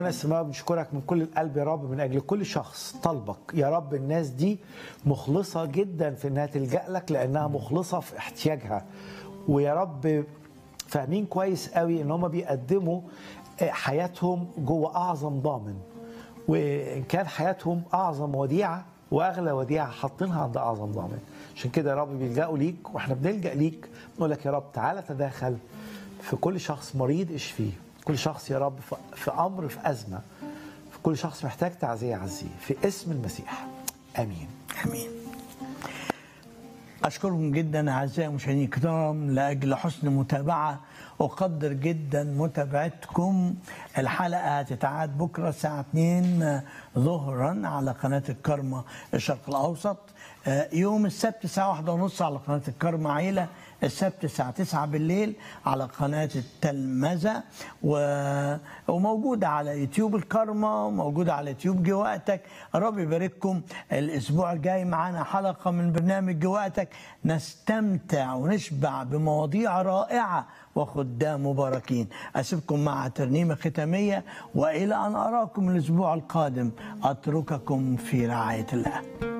السماء بنشكرك من كل القلب يا رب من اجل كل شخص طلبك يا رب الناس دي مخلصه جدا في انها تلجا لك لانها مخلصه في احتياجها ويا رب فاهمين كويس قوي ان هم بيقدموا حياتهم جوه اعظم ضامن وان كان حياتهم اعظم وديعه واغلى وديعه حاطينها عند اعظم ضامن عشان كده يا رب بيلجأوا ليك واحنا بنلجأ ليك نقول لك يا رب تعالى تداخل في كل شخص مريض اشفيه كل شخص يا رب في امر في ازمه في كل شخص محتاج تعزيه عزيه في اسم المسيح امين امين اشكركم جدا اعزائي المشاهدين الكرام لاجل حسن متابعه اقدر جدا متابعتكم الحلقه هتتعاد بكره الساعه 2 ظهرا على قناه الكرمه الشرق الاوسط يوم السبت الساعه واحدة ونص على قناه الكرمه عيله السبت الساعة 9 بالليل على قناة التلمذة و... وموجودة على يوتيوب الكرمة وموجودة على يوتيوب جه وقتك رب يبارككم الأسبوع الجاي معانا حلقة من برنامج جه وقتك نستمتع ونشبع بمواضيع رائعة وخدام مباركين أسيبكم مع ترنيمة ختامية وإلى أن أراكم الأسبوع القادم أترككم في رعاية الله